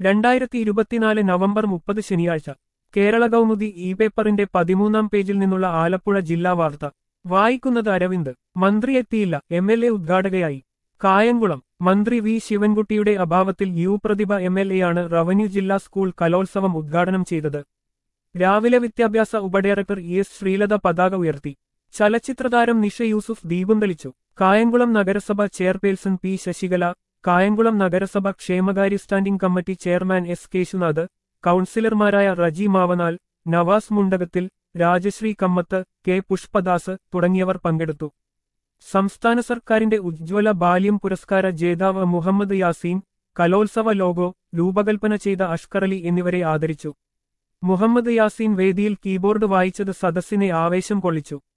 രണ്ടായിരത്തി ഇരുപത്തിനാല് നവംബർ മുപ്പത് ശനിയാഴ്ച കേരള കൗമുദി ഇ പേപ്പറിന്റെ പതിമൂന്നാം പേജിൽ നിന്നുള്ള ആലപ്പുഴ ജില്ലാ വാർത്ത വായിക്കുന്നത് അരവിന്ദ് മന്ത്രി എത്തിയില്ല എം എൽ എ ഉദ്ഘാടകയായി കായംകുളം മന്ത്രി വി ശിവൻകുട്ടിയുടെ അഭാവത്തിൽ യു പ്രതിഭ എം എൽ എയാണ് റവന്യൂ ജില്ലാ സ്കൂൾ കലോത്സവം ഉദ്ഘാടനം ചെയ്തത് രാവിലെ വിദ്യാഭ്യാസ ഉപഡയറക്ടർ ഇ എസ് ശ്രീലത പതാക ഉയർത്തി ചലച്ചിത്രതാരം നിഷ യൂസുഫ് ദീപം തെളിച്ചു കായംകുളം നഗരസഭ ചെയർപേഴ്സൺ പി ശശികല കായംകുളം നഗരസഭ ക്ഷേമകാര്യ standing committee chairman S Keshunath കൗൺസിലർമാരായ റജി മാവനാൽ നവാസ് മുണ്ടകത്തിൽ രാജശ്രീ കമ്മത്ത് കെ പുഷ്പദാസ് തുടങ്ങിയവർ പങ്കെടുത്തു സംസ്ഥാന സർക്കാരിന്റെ ഉജ്ജ്വല ബാല്യം പുരസ്കാര ജേതാവ് മുഹമ്മദ് യാസീൻ കലോത്സവ ലോഗോ രൂപകൽപ്പന ചെയ്ത അഷ്കർ അലി എന്നിവരെ ആദരിച്ചു മുഹമ്മദ് യാസീൻ വേദിയിൽ കീബോർഡ് വായിച്ചത് സദസ്സിനെ ആവേശം കൊള്ളിച്ചു